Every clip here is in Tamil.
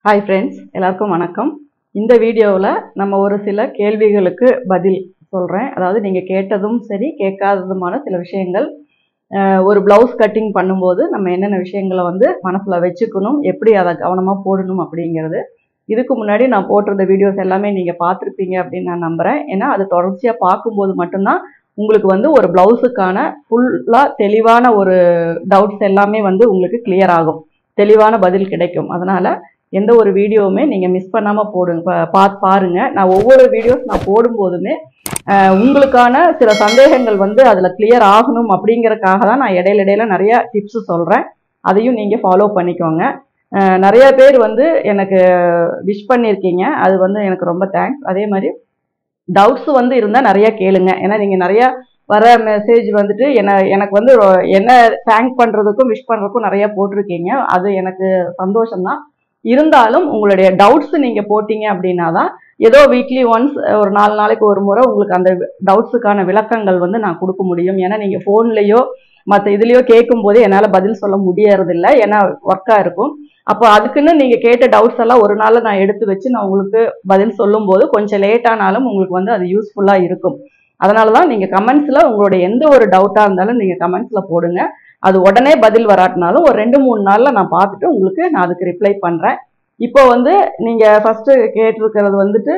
ஹாய் ஃப்ரெண்ட்ஸ் எல்லாருக்கும் வணக்கம் இந்த வீடியோவில் நம்ம ஒரு சில கேள்விகளுக்கு பதில் சொல்கிறேன் அதாவது நீங்கள் கேட்டதும் சரி கேட்காததுமான சில விஷயங்கள் அஹ், ஒரு ப்ளவுஸ் கட்டிங் பண்ணும்போது நம்ம என்னென்ன விஷயங்களை வந்து மனசில் வச்சுக்கணும் எப்படி அதை கவனமாக போடணும் அப்படிங்கிறது இதுக்கு முன்னாடி நான் போட்டிருந்த வீடியோஸ் எல்லாமே நீங்கள் பார்த்துருப்பீங்க அப்படின்னு நான் நம்புகிறேன் ஏன்னா அது தொடர்ச்சியாக பார்க்கும்போது மட்டும்தான் உங்களுக்கு வந்து ஒரு ப்ளவுஸுக்கான ஃபுல்லாக தெளிவான ஒரு டவுட்ஸ் எல்லாமே வந்து உங்களுக்கு கிளியர் ஆகும் தெளிவான பதில் கிடைக்கும் அதனால் எந்த ஒரு வீடியோவுமே நீங்கள் மிஸ் பண்ணாமல் போடுங்க பா- பார்த்து பாருங்க நான் ஒவ்வொரு வீடியோஸ் நான் போடும்போதுமே அஹ், உங்களுக்கான சில சந்தேகங்கள் வந்து அதில் கிளியர் ஆகணும் அப்படிங்கறக்காக தான் நான் இடையில இடையில நிறைய டிப்ஸ் சொல்கிறேன் அதையும் நீங்கள் ஃபாலோ பண்ணிக்கோங்க அஹ், நிறைய பேர் வந்து எனக்கு விஷ் பண்ணியிருக்கீங்க அது வந்து எனக்கு ரொம்ப தேங்க்ஸ் அதே மாதிரி டவுட்ஸ் வந்து இருந்தால் நிறைய கேளுங்க ஏன்னா நீங்கள் நிறைய வர மெசேஜ் வந்துட்டு என்ன எனக்கு வந்து ரொ- என்ன தேங்க் பண்ணுறதுக்கும் விஷ் பண்ணுறதுக்கும் நிறைய போட்டிருக்கீங்க அது எனக்கு சந்தோஷம்தான் இருந்தாலும் உங்களுடைய டவுட்ஸ் நீங்கள் போட்டீங்க அப்படின்னா தான் ஏதோ வீக்லி ஒன்ஸ் ஒரு நாலு நாளைக்கு ஒரு முறை உங்களுக்கு அந்த டவுட்ஸுக்கான விளக்கங்கள் வந்து நான் கொடுக்க முடியும் ஏன்னா நீங்கள் ஃபோன்லேயோ மற்ற இதுலேயோ கேட்கும் போது என்னால் பதில் சொல்ல முடியறதில்ல ஏன்னா ஒர்க்காக இருக்கும் அப்போ அதுக்குன்னு நீங்கள் கேட்ட டவுட்ஸ் எல்லாம் ஒரு நாள் நான் எடுத்து வச்சு நான் உங்களுக்கு பதில் சொல்லும்போது கொஞ்சம் லேட் ஆனாலும் உங்களுக்கு வந்து அது யூஸ்ஃபுல்லாக இருக்கும் அதனால தான் நீங்கள் கமெண்ட்ஸில் உங்களுடைய எந்த ஒரு டவுட்டாக இருந்தாலும் நீங்கள் கமெண்ட்ஸில் போடுங்க அது உடனே பதில் வராட்டினாலும் ஒரு ரெண்டு மூணு நாளில் நான் பார்த்துட்டு உங்களுக்கு நான் அதுக்கு ரிப்ளை பண்ணுறேன் இப்போ வந்து நீங்கள் ஃபஸ்ட்டு கேட்டிருக்கிறது வந்துட்டு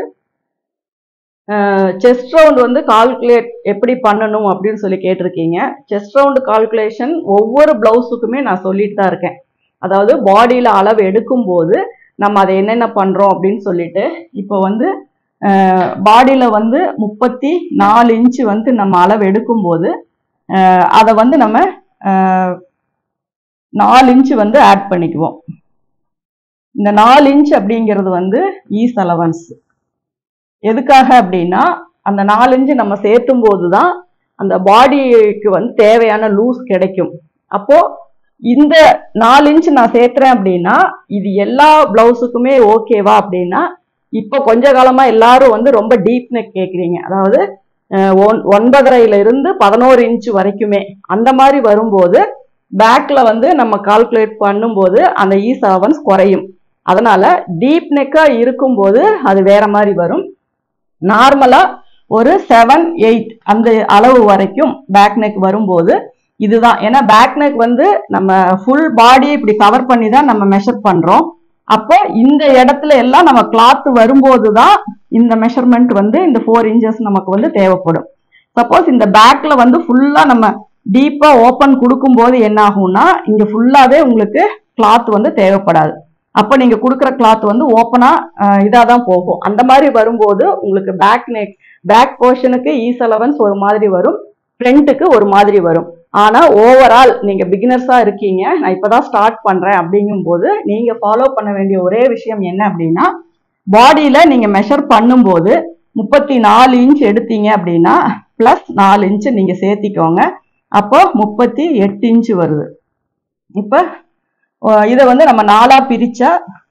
செஸ்ட் ரவுண்ட் வந்து கால்குலேட் எப்படி பண்ணணும் அப்படின்னு சொல்லி கேட்டிருக்கீங்க செஸ்ட் ரவுண்டு கால்குலேஷன் ஒவ்வொரு ப்ளவுஸுக்குமே நான் சொல்லிட்டு தான் இருக்கேன் அதாவது பாடியில் அளவு எடுக்கும்போது நம்ம அதை என்னென்ன பண்ணுறோம் அப்படின்னு சொல்லிட்டு இப்போ வந்து பாடியில் வந்து முப்பத்தி நாலு இன்ச்சு வந்து நம்ம அளவு எடுக்கும்போது அஹ், அதை வந்து நம்ம அஹ், நாலு இன்ச்சு வந்து ஆட் பண்ணிக்குவோம் இந்த நாலு இன்ச் அப்படிங்கிறது வந்து ஈஸ் அலவன்ஸ் எதுக்காக அப்படின்னா அந்த நாலு இன்ச்சு நம்ம சேர்த்தும் போது தான் அந்த பாடிக்கு வந்து தேவையான லூஸ் கிடைக்கும் அப்போ இந்த நாலு இன்ச் நான் சேர்த்துறேன் அப்படின்னா இது எல்லா பிளவுஸுக்குமே ஓகேவா அப்படின்னா இப்போ கொஞ்ச காலமா எல்லாரும் வந்து ரொம்ப டீப் நெக் கேட்குறீங்க அதாவது அஹ், ஒன்- ஒன்பதரையில இருந்து பதினோரு இன்ச் வரைக்குமே அந்த மாதிரி வரும்போது பேக்ல வந்து நம்ம கால்குலேட் பண்ணும்போது அந்த ஈ செவன்ஸ் குறையும் அதனால டீப் நெக்கா இருக்கும்போது அது வேற மாதிரி வரும் நார்மலா ஒரு செவன் எயிட் அந்த அளவு வரைக்கும் பேக் நெக் வரும்போது இதுதான் ஏன்னா பேக் நெக் வந்து நம்ம ஃபுல் பாடியை இப்படி கவர் பண்ணி தான் நம்ம மெஷர் பண்றோம் அப்போ இந்த இடத்துல எல்லாம் நம்ம கிளாத் வரும்போது தான் இந்த மெஷர்மெண்ட் வந்து இந்த ஃபோர் இன்ச்சஸ் நமக்கு வந்து தேவைப்படும் சப்போஸ் இந்த பேக்ல வந்து ஃபுல்லா நம்ம டீப்பா ஓப்பன் கொடுக்கும்போது என்ன ஆகும்னா இங்க ஃபுல்லாவே உங்களுக்கு கிளாத் வந்து தேவைப்படாது அப்போ நீங்க கொடுக்குற கிளாத் வந்து ஓப்பனா இதாக தான் போகும் அந்த மாதிரி வரும்போது உங்களுக்கு பேக் நெக் பேக் போர்ஷனுக்கு ஈஸ் அலவன்ஸ் ஒரு மாதிரி வரும் ஃப்ரண்ட்டுக்கு ஒரு மாதிரி வரும் ஆனா ஓவரால் நீங்க பிகினர்ஸா இருக்கீங்க நான் இப்பதான் ஸ்டார்ட் பண்றேன் அப்படிங்கும்போது நீங்க ஃபாலோ பண்ண வேண்டிய ஒரே விஷயம் என்ன அப்படின்னா பாடியில நீங்க மெஷர் பண்ணும்போது முப்பத்தி நாலு இன்ச் எடுத்தீங்க அப்படின்னா பிளஸ் நாலு இன்ச் நீங்க சேர்த்திக்கோங்க அப்போ முப்பத்தி எட்டு இன்ச் வருது இப்போ இதை வந்து நம்ம நாலா பிரிச்சா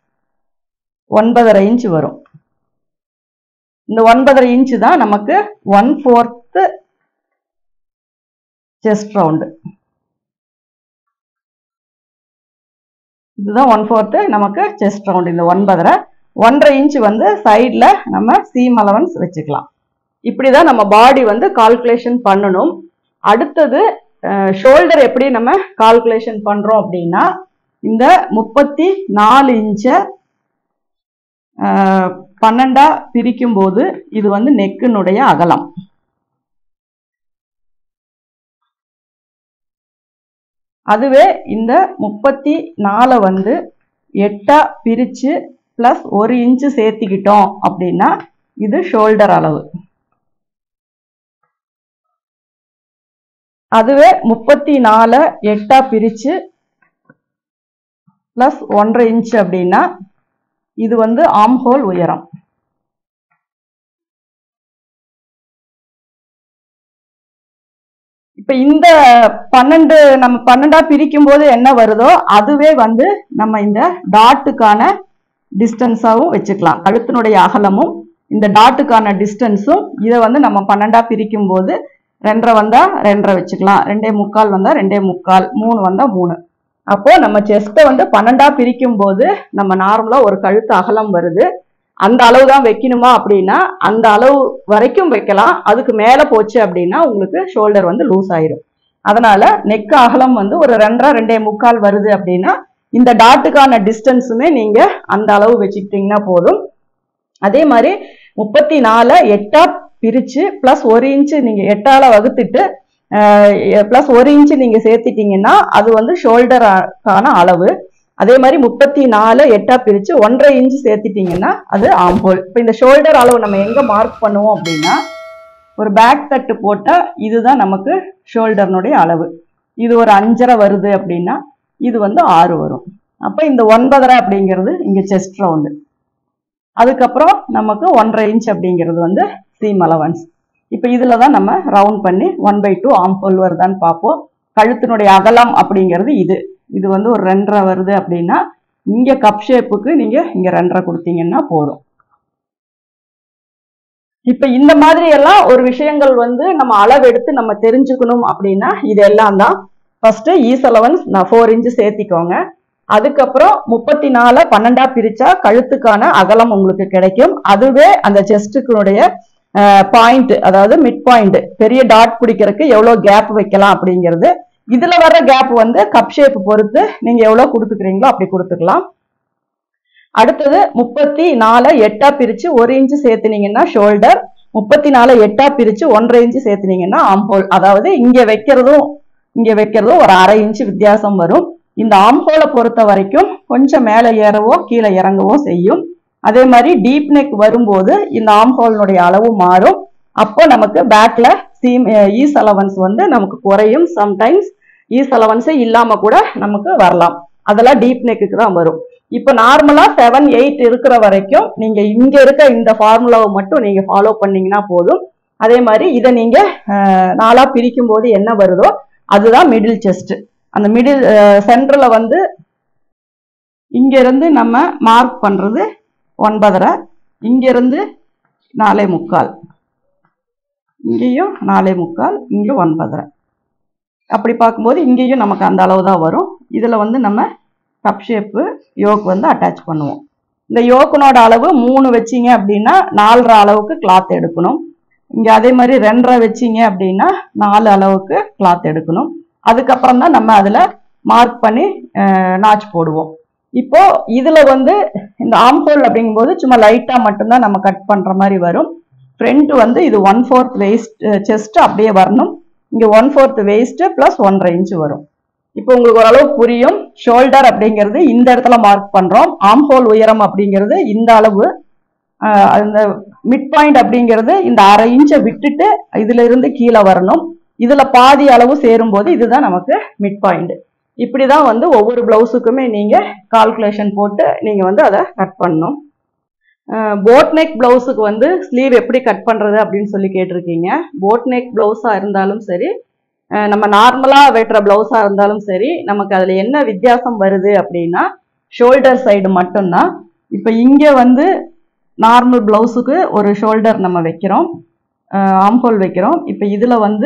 ஒன்பதரை இன்ச் வரும் இந்த ஒன்பதரை இன்ச் தான் நமக்கு ஒன் ஃபோர்த்து செஸ்ட் ரவுண்டு இதுதான் ஒன் ஃபோர்த்து நமக்கு செஸ்ட் ரவுண்டு இந்த ஒன்பதரை ஒன்றரை இன்ச் வந்து சைடில் நம்ம சீம் அலவன்ஸ் வச்சுக்கலாம் இப்படி தான் நம்ம பாடி வந்து கால்குலேஷன் பண்ணணும் அடுத்தது ஷோல்டர் எப்படி நம்ம கால்குலேஷன் பண்ணுறோம் அப்படின்னா இந்த முப்பத்தி நாலு இன்ச்சை பன்னெண்டா பிரிக்கும் போது இது வந்து நெக்கினுடைய அகலம் அதுவே இந்த முப்பத்தி நாலை வந்து எட்டா பிரிச்சு பிளஸ் ஒரு இன்ச்சு சேர்த்திக்கிட்டோம் அப்படின்னா இது ஷோல்டர் அளவு அதுவே முப்பத்தி நாலை எட்டா பிரிச்சு பிளஸ் ஒன்றரை இன்ச் அப்படின்னா இது வந்து ஆம் ஹோல் உயரம் இப்ப இந்த பன்னெண்டு நம்ம பன்னெண்டா பிரிக்கும் போது என்ன வருதோ அதுவே வந்து நம்ம இந்த டாட்டுக்கான டிஸ்டன்ஸாகவும் வச்சுக்கலாம் கழுத்தினுடைய அகலமும் இந்த டாட்டுக்கான டிஸ்டன்ஸும் இதை வந்து நம்ம பன்னெண்டா பிரிக்கும் போது ரெண்டரை வந்தா ரெண்டரை வச்சுக்கலாம் ரெண்டே முக்கால் வந்தா ரெண்டே முக்கால் மூணு வந்தா மூணு அப்போ நம்ம செஸ்ட்டை வந்து பன்னெண்டா பிரிக்கும் போது நம்ம நார்மலா ஒரு கழுத்து அகலம் வருது அந்த அளவு தான் வைக்கணுமா அப்படின்னா அந்த அளவு வரைக்கும் வைக்கலாம் அதுக்கு மேல போச்சு அப்படின்னா உங்களுக்கு ஷோல்டர் வந்து லூஸ் ஆயிரும் அதனால நெக் அகலம் வந்து ஒரு ரெண்டரை ரெண்டே முக்கால் வருது அப்படின்னா இந்த டாட்டுக்கான டிஸ்டன்ஸுமே நீங்க அந்த அளவு வச்சுக்கிட்டீங்கன்னா போதும் அதே மாதிரி முப்பத்தி நாலு எட்டா பிரிச்சு பிளஸ் ஒரு இன்ச்சு நீங்க எட்டால வகுத்துட்டு பிளஸ் ஒரு இன்ச்சு நீங்க சேர்த்துட்டீங்கன்னா அது வந்து ஷோல்டருக்கான அளவு அதே மாதிரி முப்பத்தி நாலு எட்டா பிரிச்சு ஒன்றரை இன்ச்சு சேர்த்துட்டீங்கன்னா அது ஆம்போல் இப்போ இந்த ஷோல்டர் அளவு நம்ம எங்க மார்க் பண்ணுவோம் அப்படின்னா ஒரு பேக் தட்டு போட்டா இதுதான் நமக்கு ஷோல்டர்னுடைய அளவு இது ஒரு அஞ்சரை வருது அப்படின்னா இது வந்து ஆறு வரும் அப்போ இந்த ஒன்பதரை அப்படிங்கிறது இங்க செஸ்ட் ரவுண்டு அதுக்கப்புறம் நமக்கு ஒன்றரை இன்ச் அப்படிங்கிறது வந்து சீம் அலவன்ஸ் இப்போ இதில் தான் நம்ம ரவுண்ட் பண்ணி one by two armhole வருதான்னு பார்ப்போம் கழுத்தினுடைய அகலம் அப்படிங்கிறது இது இது வந்து ஒரு ரெண்டரை வருது அப்படின்னா இங்கே கப் ஷேப்புக்கு நீங்கள் இங்கே ரெண்டரை கொடுத்தீங்கன்னா போதும் இப்போ இந்த மாதிரி எல்லாம் ஒரு விஷயங்கள் வந்து நம்ம அளவெடுத்து நம்ம தெரிஞ்சுக்கணும் அப்படின்னா இதெல்லாம் தான் ஃபர்ஸ்ட் ஈஸ் அலவன்ஸ் நான் ஃபோர் இன்ச்சு சேர்த்திக்கோங்க அதுக்கப்புறம் முப்பத்தி நாலு பன்னெண்டா பிரிச்சா கழுத்துக்கான அகலம் உங்களுக்கு கிடைக்கும் அதுவே அந்த செஸ்டுக்குடைய பாயிண்ட் அதாவது மிட் பாயிண்ட் பெரிய டாட் பிடிக்கிறதுக்கு எவ்வளவு கேப் வைக்கலாம் அப்படிங்கிறது இதுல வர்ற கேப் வந்து கப் ஷேப் பொறுத்து நீங்க எவ்வளவு கொடுத்துக்கிறீங்களோ அப்படி கொடுத்துக்கலாம் அடுத்தது முப்பத்தி நாலு எட்டா பிரிச்சு ஒரு இன்ச்சு சேர்த்துனீங்கன்னா ஷோல்டர் முப்பத்தி நாலு எட்டா பிரிச்சு ஒன்றரை இன்ச்சு சேர்த்துனீங்கன்னா ஆம்போல் அதாவது இங்க வைக்கிறதும் இங்க வைக்கிறதும் ஒரு அரை இன்ச்சு வித்தியாசம் வரும் இந்த ஆம்போலை பொறுத்த வரைக்கும் கொஞ்சம் மேலே ஏறவோ கீழே இறங்கவோ செய்யும் அதே மாதிரி டீப் நெக் வரும்போது இந்த ஆம்ஹோலினுடைய அளவு மாறும் அப்போ நமக்கு பேக்ல சீம் ஈஸ் அலவன்ஸ் வந்து நமக்கு குறையும் சம்டைம்ஸ் ஈஸ் அலவன்ஸே இல்லாம கூட நமக்கு வரலாம் அதெல்லாம் டீப் நெக்குக்கு தான் வரும் இப்போ நார்மலா செவன் எயிட் இருக்கிற வரைக்கும் நீங்க இங்க இருக்க இந்த ஃபார்முலாவை மட்டும் நீங்க ஃபாலோ பண்ணீங்கன்னா போதும் அதே மாதிரி இதை நீங்க அஹ், நாலா பிரிக்கும் போது என்ன வருதோ அதுதான் மிடில் செஸ்ட் அந்த மிடில் சென்டர்ல வந்து இங்க இருந்து நம்ம மார்க் பண்றது ஒன்பதரை இங்க இருந்து நாலே முக்கால் இங்கேயும் நாலே முக்கால் இங்கே ஒன்பதரை அப்படி பார்க்கும்போது இங்கேயும் நமக்கு அந்த அளவு தான் வரும் இதில் வந்து நம்ம கப் ஷேப்பு யோக் வந்து அட்டாச் பண்ணுவோம் இந்த யோக்கனோட அளவு மூணு வச்சீங்க அப்படின்னா நாலரை அளவுக்கு கிளாத் எடுக்கணும் இங்கே அதே மாதிரி ரெண்டரை வச்சீங்க அப்படின்னா நாலு அளவுக்கு கிளாத் எடுக்கணும் அதுக்கப்புறம் தான் நம்ம அதில் மார்க் பண்ணி நாச் போடுவோம் இப்போ இதுல வந்து இந்த ஆம்ஹோல் அப்படிங்கும்போது சும்மா லைட்டா மட்டும்தான் நம்ம கட் பண்ற மாதிரி வரும் ஃப்ரண்ட் வந்து இது ஒன் ஃபோர்த் வெயிஸ்ட் செஸ்ட் அப்படியே வரணும் இங்க ஒன் ஃபோர்த் வெயிஸ்ட் பிளஸ் ஒன்றரை இன்ச் வரும் இப்போ உங்களுக்கு ஓரளவு புரியும் ஷோல்டர் அப்படிங்கிறது இந்த இடத்துல மார்க் பண்றோம் ஆம்ஹோல் உயரம் அப்படிங்கிறது இந்த அளவு ஆஹ் அந்த மிட் பாயிண்ட் அப்படிங்கிறது இந்த அரை இன்ச்சை விட்டுட்டு இதுல இருந்து கீழே வரணும் இதுல பாதி அளவு சேரும்போது இதுதான் நமக்கு மிட் பாயிண்ட் இப்படிதான் வந்து ஒவ்வொரு பிளவுஸுக்குமே நீங்க கால்குலேஷன் போட்டு நீங்க வந்து அதை கட் பண்ணணும் போட் நெக் பிளவுஸுக்கு வந்து ஸ்லீவ் எப்படி கட் பண்றது அப்படின்னு சொல்லி கேட்டிருக்கீங்க போட் நெக் பிளவுஸா இருந்தாலும் சரி அஹ் நம்ம நார்மலா வெட்டுற பிளவுஸா இருந்தாலும் சரி நமக்கு அதுல என்ன வித்தியாசம் வருது அப்படின்னா ஷோல்டர் சைடு மட்டும்தான் இப்போ இங்க வந்து நார்மல் பிளவுஸுக்கு ஒரு ஷோல்டர் நம்ம வைக்கிறோம் ஆம்ஹோல் வைக்கிறோம் இப்போ இதுல வந்து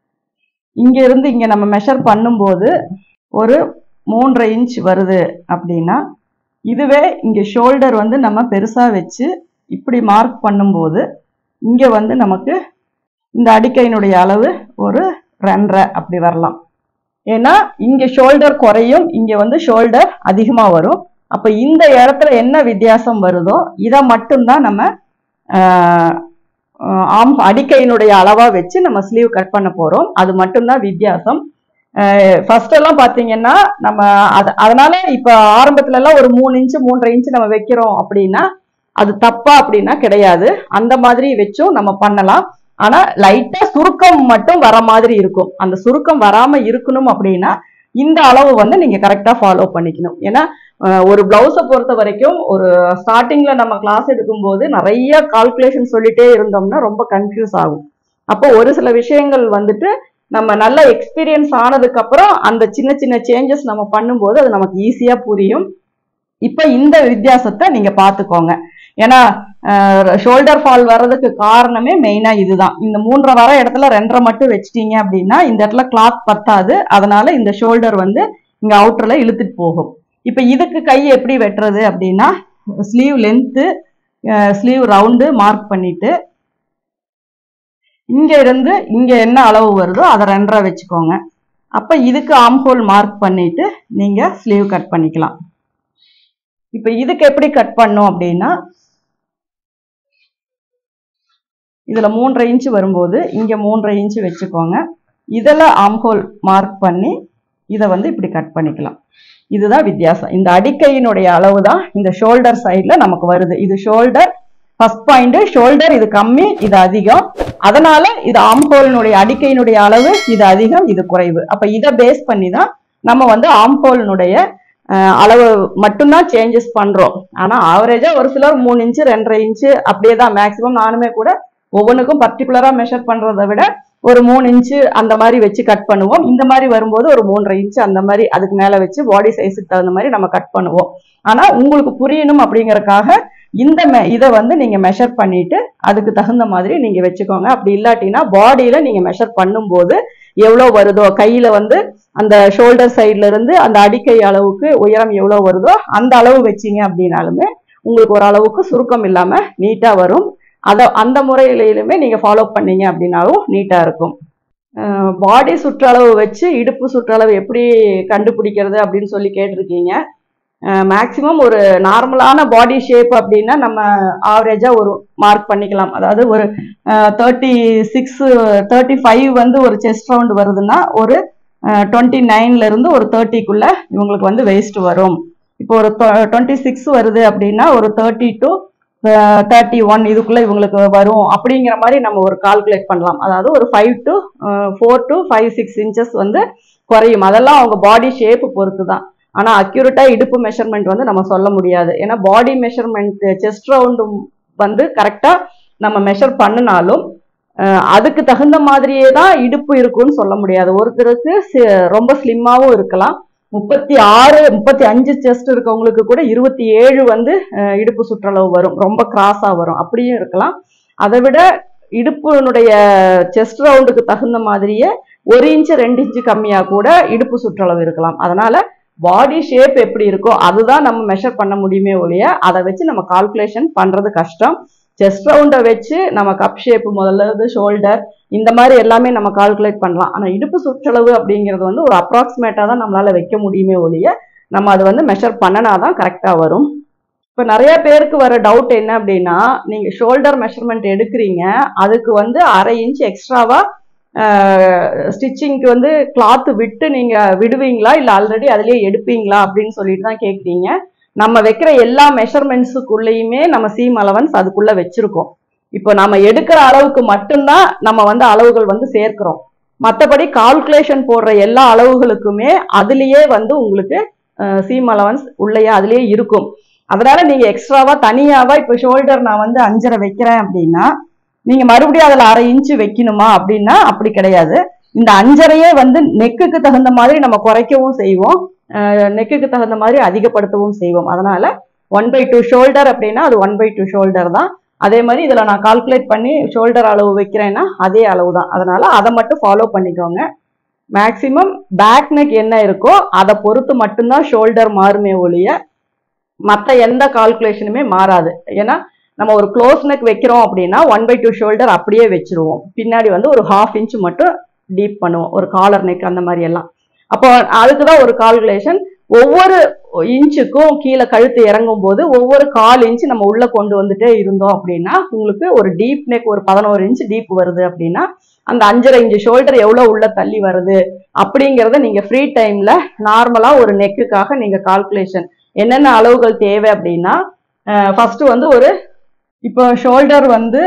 இங்க இருந்து இங்க நம்ம மெஷர் பண்ணும்போது ஒரு மூன்றரை இன்ச் வருது அப்படின்னா இதுவே இங்கே ஷோல்டர் வந்து நம்ம பெருசாக வச்சு இப்படி மார்க் பண்ணும்போது இங்கே வந்து நமக்கு இந்த அடிக்கையினுடைய அளவு ஒரு ரெண்டரை அப்படி வரலாம் ஏன்னா இங்கே ஷோல்டர் குறையும் இங்கே வந்து ஷோல்டர் அதிகமாக வரும் அப்போ இந்த இடத்துல என்ன வித்தியாசம் வருதோ இதை மட்டும்தான் நம்ம ஆஹ், ஆம் அடிக்கையினுடைய அளவாக வச்சு நம்ம ஸ்லீவ் கட் பண்ண போகிறோம் அது மட்டும்தான் வித்தியாசம் ஃபர்ஸ்ட் எல்லாம் பாத்தீங்கன்னா நம்ம அத அதனால இப்ப ஆரம்பத்துல எல்லாம் ஒரு மூணு இன்ச்சு மூன்றரை இன்ச்சு நம்ம வைக்கிறோம் அப்படின்னா அது தப்பா அப்படின்னா கிடையாது அந்த மாதிரி வச்சும் நம்ம பண்ணலாம் ஆனா லைட்டா சுருக்கம் மட்டும் வர மாதிரி இருக்கும் அந்த சுருக்கம் வராம இருக்கணும் அப்படின்னா இந்த அளவு வந்து நீங்க கரெக்டா ஃபாலோ பண்ணிக்கணும் ஏன்னா அஹ், ஒரு பிளவுஸை பொறுத்த வரைக்கும் ஒரு ஸ்டார்டிங்ல நம்ம கிளாஸ் எடுக்கும்போது நிறைய கால்குலேஷன் சொல்லிட்டே இருந்தோம்னா ரொம்ப கன்ஃபியூஸ் ஆகும் அப்போ ஒரு சில விஷயங்கள் வந்துட்டு நம்ம நல்ல எக்ஸ்பீரியன்ஸ் ஆனதுக்கு அப்புறம் அந்த சின்ன சின்ன சேஞ்சஸ் நம்ம பண்ணும்போது அது நமக்கு ஈஸியா புரியும் இப்ப இந்த வித்தியாசத்தை நீங்க பாத்துக்கோங்க ஏன்னா ஷோல்டர் ஃபால் வர்றதுக்கு காரணமே மெயினா இதுதான் இந்த மூன்றரை வர இடத்துல ரெண்டரை மட்டும் வச்சிட்டீங்க அப்படின்னா இந்த இடத்துல கிளாத் பத்தாது அதனால இந்த ஷோல்டர் வந்து இங்க அவுட்டர்ல இழுத்துட்டு போகும் இப்போ இதுக்கு கை எப்படி வெட்டுறது அப்படின்னா sleeve length sleeve round mark பண்ணிட்டு இங்க இருந்து இங்க என்ன அளவு வருதோ அதை ரெண்டரை வச்சுக்கோங்க அப்ப இதுக்கு ஆம் ஹோல் மார்க் பண்ணிட்டு நீங்க ஸ்லீவ் கட் பண்ணிக்கலாம் இப்ப இதுக்கு எப்படி கட் பண்ணும் அப்படின்னா இதுல மூன்றரை இன்ச்சு வரும்போது இங்க மூன்றரை இன்ச்சு வச்சுக்கோங்க இதில் ஆம் ஹோல் மார்க் பண்ணி இதை வந்து இப்படி கட் பண்ணிக்கலாம் இதுதான் வித்தியாசம் இந்த அடிக்கையினுடைய அளவு தான் இந்த ஷோல்டர் சைடில் நமக்கு வருது இது ஷோல்டர் ஃபர்ஸ்ட் பாயிண்ட் ஷோல்டர் இது கம்மி இது அதிகம் அதனால இது ஆம்ஹோலினுடைய அடிக்கையினுடைய அளவு இது அதிகம் இது குறைவு அப்ப இதை பேஸ் பண்ணி தான் நம்ம வந்து ஆம்ஹோலினுடைய அளவு மட்டும்தான் சேஞ்சஸ் பண்றோம் ஆனா ஆவரேஜா ஒரு சிலர் மூணு இன்ச்சு ரெண்டரை இன்ச்சு அப்படியே தான் மேக்சிமம் நானுமே கூட ஒவ்வொன்றுக்கும் பர்டிகுலரா மெஷர் பண்றதை விட ஒரு மூணு இன்ச்சு அந்த மாதிரி வச்சு கட் பண்ணுவோம் இந்த மாதிரி வரும்போது ஒரு மூன்றரை இன்ச்சு அந்த மாதிரி அதுக்கு மேல வச்சு பாடி சைஸுக்கு தகுந்த மாதிரி நம்ம கட் பண்ணுவோம் ஆனா உங்களுக்கு புரியணும் அப்படிங்கறக்காக இந்த மெ இதை வந்து நீங்க மெஷர் பண்ணிட்டு அதுக்கு தகுந்த மாதிரி நீங்க வச்சுக்கோங்க அப்படி இல்லாட்டினா பாடியில நீங்க மெஷர் பண்ணும்போது எவ்வளோ வருதோ கையில வந்து அந்த ஷோல்டர் சைட்ல இருந்து அந்த அடிக்கை அளவுக்கு உயரம் எவ்வளோ வருதோ அந்த அளவு வச்சீங்க அப்படின்னாலுமே உங்களுக்கு ஒரு அளவுக்கு சுருக்கம் இல்லாம நீட்டா வரும் அத அந்த முறையிலுமே நீங்க ஃபாலோ பண்ணீங்க அப்படின்னாலும் நீட்டா இருக்கும் பாடி சுற்றளவு வச்சு இடுப்பு சுற்றளவு எப்படி கண்டுபிடிக்கிறது அப்படின்னு சொல்லி கேட்டிருக்கீங்க மேக்சிமம் ஒரு நார்மலான பாடி ஷேப் அப்படின்னா நம்ம ஆவரேஜா ஒரு மார்க் பண்ணிக்கலாம் அதாவது ஒரு தேர்ட்டி சிக்ஸ் தேர்ட்டி ஃபைவ் வந்து ஒரு செஸ்ட் ரவுண்ட் வருதுன்னா ஒரு டுவெண்ட்டி நைன்ல இருந்து ஒரு தேர்ட்டிக்குள்ள இவங்களுக்கு வந்து வெயிஸ்ட் வரும் இப்போ ஒரு டுவெண்ட்டி சிக்ஸ் வருது அப்படின்னா ஒரு தேர்ட்டி டு தேர்ட்டி ஒன் இதுக்குள்ள இவங்களுக்கு வரும் அப்படிங்கிற மாதிரி நம்ம ஒரு கால்குலேட் பண்ணலாம் அதாவது ஒரு five to four to five six inches வந்து குறையும் அதெல்லாம் அவங்க பாடி ஷேப் பொறுத்து தான் ஆனால் அக்யூரேட்டா இடுப்பு மெஷர்மெண்ட் வந்து நம்ம சொல்ல முடியாது ஏன்னா பாடி மெஷர்மெண்ட் செஸ்ட் ரவுண்டு வந்து கரெக்டா நம்ம மெஷர் பண்ணினாலும் அதுக்கு தகுந்த மாதிரியே தான் இடுப்பு இருக்கும்னு சொல்ல முடியாது ஒருத்தருக்கு ரொம்ப ஸ்லிம்மாவும் இருக்கலாம் முப்பத்தி ஆறு முப்பத்தி அஞ்சு செஸ்ட் இருக்கவங்களுக்கு கூட இருபத்தி ஏழு வந்து இடுப்பு சுற்றளவு வரும் ரொம்ப கிராஸா வரும் அப்படியும் இருக்கலாம் அதை விட இடுப்பினுடைய செஸ்ட் ரவுண்டுக்கு தகுந்த மாதிரியே ஒரு இன்ச்சு ரெண்டு இன்ச்சு கம்மியா கூட இடுப்பு சுற்றளவு இருக்கலாம் அதனால பாடி ஷேப் எப்படி இருக்கோ அதுதான் நம்ம மெஷர் பண்ண முடியுமே ஒழிய அதை வச்சு நம்ம கால்குலேஷன் பண்றது கஷ்டம் செஸ்ட் ரவுண்டை வச்சு நம்ம கப் ஷேப் முதல்ல ஷோல்டர் இந்த மாதிரி எல்லாமே நம்ம கால்குலேட் பண்ணலாம் ஆனால் இடுப்பு சுற்றளவு அப்படிங்கிறது வந்து ஒரு அப்ராக்சிமேட்டாக தான் நம்மளால வைக்க முடியுமே ஒழிய நம்ம அதை வந்து மெஷர் பண்ணனாதான் கரெக்டாக வரும் இப்போ நிறைய பேருக்கு வர டவுட் என்ன அப்படின்னா நீங்கள் ஷோல்டர் மெஷர்மெண்ட் எடுக்கிறீங்க அதுக்கு வந்து அரை இன்ச் எக்ஸ்ட்ராவா ஸ்டிச்சிங்க்கு வந்து கிளாத் விட்டு நீங்க விடுவீங்களா இல்லை ஆல்ரெடி அதுலயே எடுப்பீங்களா அப்படின்னு சொல்லிட்டு தான் கேட்குறீங்க நம்ம வைக்கிற எல்லா மெஷர்மெண்ட்ஸுக்குள்ளேயுமே நம்ம சீம் அலவன்ஸ் அதுக்குள்ள வச்சிருக்கோம் இப்போ நம்ம எடுக்கிற அளவுக்கு மட்டும்தான் நம்ம வந்து அளவுகள் வந்து சேர்க்கிறோம் மற்றபடி கால்குலேஷன் போடுற எல்லா அளவுகளுக்குமே அதுலேயே வந்து உங்களுக்கு சீம் அலவன்ஸ் உள்ளேயே அதுலேயே இருக்கும் அதனால நீங்க எக்ஸ்ட்ராவா தனியாவா இப்போ ஷோல்டர் நான் வந்து அஞ்சரை வைக்கிறேன் அப்படின்னா நீங்க மறுபடியும் அதுல அரை இன்ச்சு வைக்கணுமா அப்படின்னா அப்படி கிடையாது இந்த அஞ்சரையே வந்து நெக்குக்கு தகுந்த மாதிரி நம்ம குறைக்கவும் செய்வோம் நெக்குக்கு தகுந்த மாதிரி அதிகப்படுத்தவும் செய்வோம் அதனால ஒன் பை டூ ஷோல்டர் அப்படின்னா அது ஒன் பை டூ ஷோல்டர் தான் அதே மாதிரி இதுல நான் கால்குலேட் பண்ணி ஷோல்டர் அளவு வைக்கிறேன்னா அதே அளவு தான் அதனால அதை மட்டும் ஃபாலோ பண்ணிக்கோங்க மேக்சிமம் பேக் நெக் என்ன இருக்கோ அதை பொறுத்து மட்டும்தான் ஷோல்டர் மாறுமே ஒழிய மற்ற எந்த கால்குலேஷனுமே மாறாது ஏன்னா நம்ம ஒரு க்ளோஸ் நெக் வைக்கிறோம் அப்படின்னா ஒன் பை டூ ஷோல்டர் அப்படியே வச்சிருவோம் பின்னாடி வந்து ஒரு ஹாஃப் இன்ச் மட்டும் டீப் பண்ணுவோம் ஒரு காலர் நெக் அந்த மாதிரி எல்லாம் அப்போ அதுக்கு தான் ஒரு கால்குலேஷன் ஒவ்வொரு இன்ச்சுக்கும் கீழே கழுத்து இறங்கும் போது ஒவ்வொரு கால் இன்ச் நம்ம உள்ள கொண்டு வந்துட்டே இருந்தோம் அப்படின்னா உங்களுக்கு ஒரு டீப் நெக் ஒரு பதினோரு இன்ச் டீப் வருது அப்படின்னா அந்த அஞ்சரை இன்ச்சு ஷோல்டர் எவ்வளோ உள்ள தள்ளி வருது அப்படிங்கிறத நீங்க ஃப்ரீ டைம்ல நார்மலா ஒரு நெக்குக்காக நீங்க கால்குலேஷன் என்னென்ன அளவுகள் தேவை அப்படின்னா ஃபர்ஸ்ட் வந்து ஒரு இப்போ ஷோல்டர் வந்து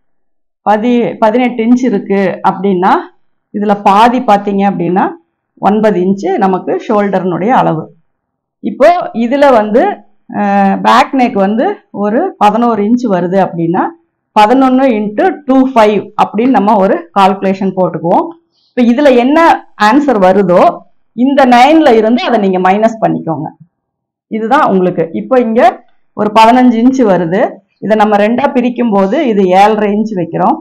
பதி பதினெட்டு இன்ச் இருக்கு அப்படின்னா இதுல பாதி பார்த்தீங்க அப்படின்னா ஒன்பது இன்ச்சு நமக்கு ஷோல்டர்னுடைய அளவு இப்போ இதுல வந்து பேக் நெக் வந்து ஒரு பதினோரு இன்ச் வருது அப்படின்னா பதினொன்று இன்ட்டு டூ ஃபைவ் அப்படின்னு நம்ம ஒரு கால்குலேஷன் போட்டுக்குவோம் இப்போ இதுல என்ன ஆன்சர் வருதோ இந்த நைன்ல இருந்து அதை நீங்க மைனஸ் பண்ணிக்கோங்க இதுதான் உங்களுக்கு இப்போ இங்க ஒரு பதினஞ்சு இன்ச் வருது இதை நம்ம ரெண்டா பிரிக்கும் போது இது ஏழரை இன்ச் வைக்கிறோம்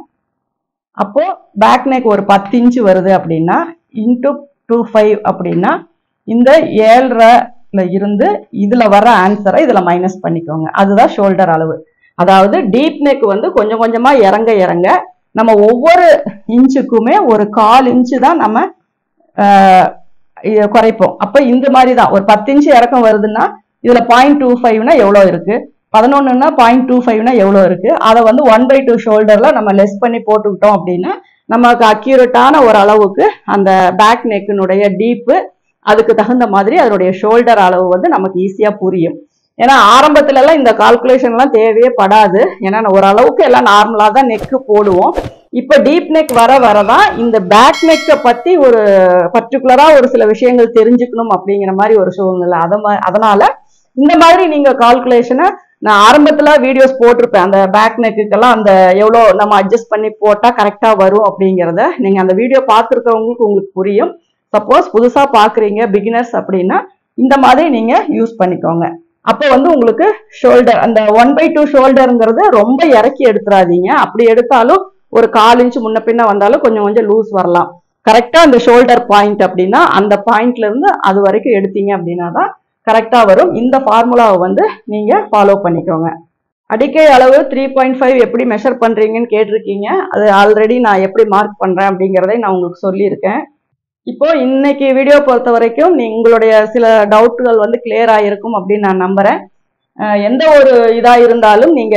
அப்போ பேக் நெக் ஒரு பத்து இன்ச் வருது அப்படின்னா இன்ட்டு டூ ஃபைவ் அப்படின்னா இந்த ஏழரைல இருந்து இதுல வர ஆன்சரை இதுல மைனஸ் பண்ணிக்கோங்க அதுதான் ஷோல்டர் அளவு அதாவது டீப் நெக் வந்து கொஞ்சம் கொஞ்சமா இறங்க இறங்க நம்ம ஒவ்வொரு இன்ச்சுக்குமே ஒரு கால் இன்ச்சு தான் நம்ம ஆஹ், இத குறைப்போம் அப்ப இந்த மாதிரி தான் ஒரு பத்து இன்ச்சு இறக்கம் வருதுன்னா இதுல பாயிண்ட் டூ ஃபைவ்னா எவ்வளோ இருக்கு பதினொன்னுனா பாயிண்ட் டூ ஃபைவ்னா எவ்வளோ இருக்கு அதை வந்து ஒன் பை டூ ஷோல்டர்ல நம்ம லெஸ் பண்ணி போட்டுக்கிட்டோம் அப்படின்னா நமக்கு அக்யூரேட்டான ஒரு அளவுக்கு அந்த பேக் நெக்கினுடைய டீப்பு அதுக்கு தகுந்த மாதிரி அதனுடைய ஷோல்டர் அளவு வந்து நமக்கு ஈஸியா புரியும் ஏன்னா ஆரம்பத்துல எல்லாம் இந்த கால்குலேஷன் எல்லாம் தேவையே படாது ஏன்னா நான் ஓரளவுக்கு எல்லாம் நார்மலா தான் நெக்கு போடுவோம் இப்ப டீப் நெக் வர வரதான் இந்த பேக் நெக்கை பத்தி ஒரு பர்டிகுலரா ஒரு சில விஷயங்கள் தெரிஞ்சுக்கணும் அப்படிங்கிற மாதிரி ஒரு சூழ்நிலை அத மா- அதனால இந்த மாதிரி நீங்க கால்குலேஷனை நான் ஆரம்பத்துல வீடியோஸ் போட்டிருப்பேன் அந்த பேக் நெக்குக்கெல்லாம் அந்த எவ்வளோ நம்ம அட்ஜஸ்ட் பண்ணி போட்டா கரெக்டா வரும் அப்படிங்கிறத நீங்க அந்த வீடியோ பார்த்துருக்கவங்களுக்கு உங்களுக்கு புரியும் சப்போஸ் புதுசா பாக்குறீங்க பிகினர்ஸ் அப்படின்னா இந்த மாதிரி நீங்க யூஸ் பண்ணிக்கோங்க அப்போ வந்து உங்களுக்கு ஷோல்டர் அந்த ஒன் பை டூ ஷோல்டருங்கிறது ரொம்ப இறக்கி எடுத்துறாதீங்க அப்படி எடுத்தாலும் ஒரு கால் இன்ச் முன்ன பின்ன வந்தாலும் கொஞ்சம் கொஞ்சம் லூஸ் வரலாம் கரெக்டா அந்த ஷோல்டர் பாயிண்ட் அப்படின்னா அந்த பாயிண்ட்ல இருந்து அது வரைக்கும் எடுத்தீங்க அப்படின்னா தான் கரெக்டா வரும் இந்த ஃபார்முலாவை வந்து நீங்க ஃபாலோ பண்ணிக்கோங்க அடிக்கை அளவு த்ரீ பாயிண்ட் ஃபைவ் எப்படி மெஷர் பண்றீங்கன்னு கேட்டிருக்கீங்க அது ஆல்ரெடி நான் எப்படி மார்க் பண்றேன் அப்படிங்கிறதை நான் உங்களுக்கு சொல்லியிருக்கேன் இப்போ இன்னைக்கு வீடியோ பொறுத்த வரைக்கும் நீ- உங்களுடைய சில டவுட்டுகள் வந்து கிளியர் ஆயிருக்கும் அப்படின்னு நான் நம்புறேன் அஹ் எந்த ஒரு இதா இருந்தாலும் நீங்க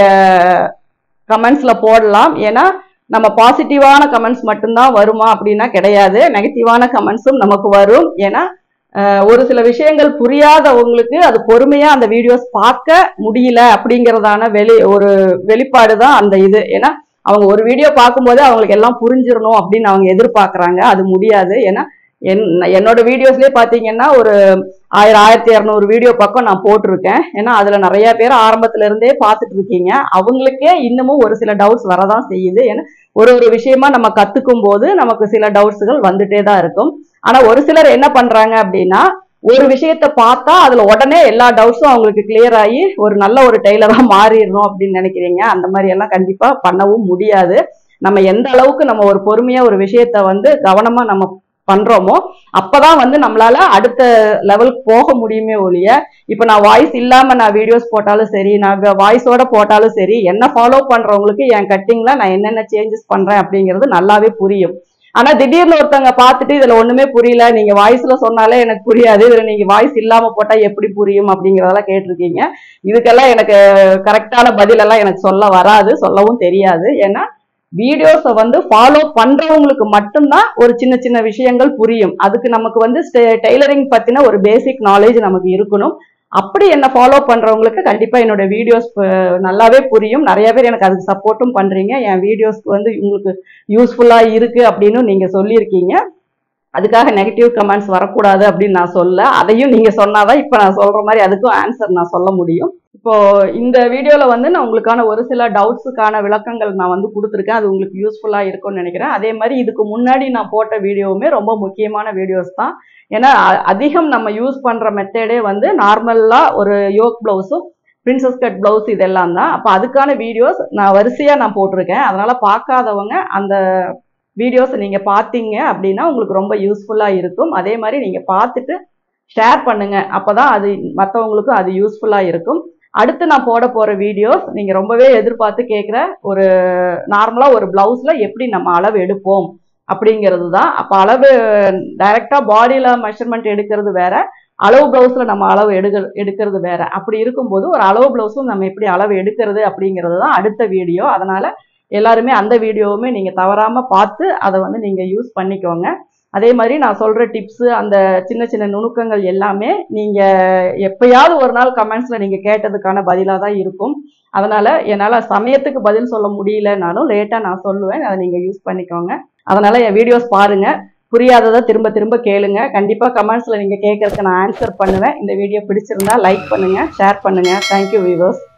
கமெண்ட்ஸ்ல போடலாம் ஏன்னா நம்ம பாசிட்டிவான கமெண்ட்ஸ் மட்டும்தான் வருமா அப்படின்னா கிடையாது நெகட்டிவான கமெண்ட்ஸும் நமக்கு வரும் ஏன்னா அஹ் ஒரு சில விஷயங்கள் புரியாதவங்களுக்கு அது பொறுமையா அந்த வீடியோஸ் பார்க்க முடியல அப்படிங்கறதான வெளி ஒரு வெளிப்பாடு தான் அந்த இது ஏன்னா அவங்க ஒரு வீடியோ பார்க்கும்போது அவங்களுக்கு எல்லாம் புரிஞ்சிடணும் அப்படின்னு அவங்க எதிர்பார்க்கறாங்க அது முடியாது ஏன்னா என் என்னோட வீடியோஸ்லயே பாத்தீங்கன்னா ஒரு ஆயிரம் ஆயிரத்தி இரநூறு வீடியோ பக்கம் நான் போட்டிருக்கேன் ஏன்னா அதுல நிறைய பேர் ஆரம்பத்துல இருந்தே பார்த்துட்டு இருக்கீங்க அவங்களுக்கே இன்னமும் ஒரு சில டவுட்ஸ் வரதான் செய்யுது ஏன்னா ஒரு ஒரு விஷயமா நம்ம கத்துக்கும் போது நமக்கு சில டவுட்ஸ்கள் வந்துட்டே தான் இருக்கும் ஆனா ஒரு சிலர் என்ன பண்றாங்க அப்படின்னா ஒரு விஷயத்த பார்த்தா அதுல உடனே எல்லா டவுட்ஸும் அவங்களுக்கு கிளியர் ஆகி ஒரு நல்ல ஒரு டெய்லரா மாறிடணும் அப்படின்னு நினைக்கிறீங்க அந்த மாதிரி எல்லாம் கண்டிப்பா பண்ணவும் முடியாது நம்ம எந்த அளவுக்கு நம்ம ஒரு பொறுமையா ஒரு விஷயத்த வந்து கவனமா நம்ம பண்றோமோ அப்பதான் வந்து நம்மளால அடுத்த லெவலுக்கு போக முடியுமே ஒழிய இப்ப நான் வாய்ஸ் இல்லாம நான் வீடியோஸ் போட்டாலும் சரி நான் வாய்ஸோட போட்டாலும் சரி என்ன ஃபாலோ பண்றவங்களுக்கு என் கட்டிங்ல நான் என்னென்ன சேஞ்சஸ் பண்றேன் அப்படிங்கிறது நல்லாவே புரியும் ஆனா திடீர்னு ஒருத்தவங்க பார்த்துட்டு இதுல ஒண்ணுமே புரியல நீங்க வாய்ஸ்ல சொன்னாலே எனக்கு புரியாது இதுல நீங்க வாய்ஸ் இல்லாம போட்டா எப்படி புரியும் அப்படிங்கறதெல்லாம் கேட்டிருக்கீங்க இதுக்கெல்லாம் எனக்கு கரெக்டான பதில் எல்லாம் எனக்கு சொல்ல வராது சொல்லவும் தெரியாது ஏன்னா வீடியோஸை வந்து ஃபாலோ பண்றவங்களுக்கு மட்டும்தான் ஒரு சின்ன சின்ன விஷயங்கள் புரியும் அதுக்கு நமக்கு வந்து டெய்லரிங் பத்தின ஒரு பேசிக் நாலேஜ் நமக்கு இருக்கணும் அப்படி என்ன ஃபாலோ பண்றவங்களுக்கு கண்டிப்பா என்னோட வீடியோஸ் நல்லாவே புரியும் நிறைய பேர் எனக்கு அதுக்கு சப்போர்ட்டும் பண்றீங்க என் வீடியோஸ்க்கு வந்து உங்களுக்கு யூஸ்ஃபுல்லா இருக்கு அப்படின்னு நீங்க சொல்லியிருக்கீங்க அதுக்காக நெகட்டிவ் கமெண்ட்ஸ் வரக்கூடாது அப்படின்னு நான் சொல்ல அதையும் நீங்க சொன்னாதான் இப்ப நான் சொல்ற மாதிரி அதுக்கும் ஆன்சர் நான் சொல்ல முடியும் இப்போ இந்த வீடியோல வந்து நான் உங்களுக்கான ஒரு சில டவுட்ஸுக்கான விளக்கங்கள் நான் வந்து கொடுத்துருக்கேன் அது உங்களுக்கு யூஸ்ஃபுல்லா இருக்கும்னு நினைக்கிறேன் அதே மாதிரி இதுக்கு முன்னாடி நான் போட்ட வீடியோவுமே ரொம்ப முக்கியமான வீடியோஸ் தான் ஏன்னா அ- அதிகம் நம்ம யூஸ் பண்ற மெத்தடே வந்து நார்மலா ஒரு யோக் பிளவுஸும் பிரின்சஸ் கட் பிளவுஸ் இதெல்லாம் தான் அப்போ அதுக்கான வீடியோஸ் நான் வரிசையா நான் போட்டிருக்கேன் அதனால பார்க்காதவங்க அந்த வீடியோஸ் நீங்க பார்த்தீங்க அப்படின்னா உங்களுக்கு ரொம்ப யூஸ்ஃபுல்லா இருக்கும் அதே மாதிரி நீங்க பார்த்துட்டு ஷேர் பண்ணுங்க அப்பதான் அது மற்றவங்களுக்கும் அது யூஸ்ஃபுல்லா இருக்கும் அடுத்து நான் போட போற வீடியோஸ் நீங்க ரொம்பவே எதிர்பார்த்து கேட்குற ஒரு நார்மலா ஒரு பிளவுஸ்ல எப்படி நம்ம அளவு எடுப்போம் அப்படிங்கிறது தான் அப்போ அளவு டைரக்டா பாடியில மெஷர்மெண்ட் எடுக்கிறது வேற அளவு பிளவுஸ்ல நம்ம அளவு எடுக்க எடுக்கிறது வேற அப்படி இருக்கும்போது ஒரு அளவு பிளவுஸும் நம்ம எப்படி அளவு எடுக்கிறது அப்படிங்கிறது தான் அடுத்த வீடியோ அதனால எல்லாருமே அந்த வீடியோவுமே நீங்க தவறாம பார்த்து அதை வந்து நீங்க யூஸ் பண்ணிக்கோங்க அதே மாதிரி நான் சொல்ற டிப்ஸ் அந்த சின்ன சின்ன நுணுக்கங்கள் எல்லாமே நீங்க எப்பயாவது ஒரு நாள் கமெண்ட்ஸ்ல நீங்க கேட்டதுக்கான பதிலா தான் இருக்கும் அதனால என்னால சமயத்துக்கு பதில் சொல்ல முடியலனாலும் லேட்டா நான் சொல்லுவேன் அதை நீங்க யூஸ் பண்ணிக்கோங்க அதனால என் வீடியோஸ் பாருங்க புரியாததை திரும்ப திரும்ப கேளுங்க கண்டிப்பா கமெண்ட்ஸ்ல நீங்க கேட்கறதுக்கு நான் ஆன்சர் பண்ணுவேன் இந்த வீடியோ பிடிச்சிருந்தா லைக் பண்ணுங்க ஷேர் பண்ணுங்க தேங்க்யூ வியூவர்ஸ்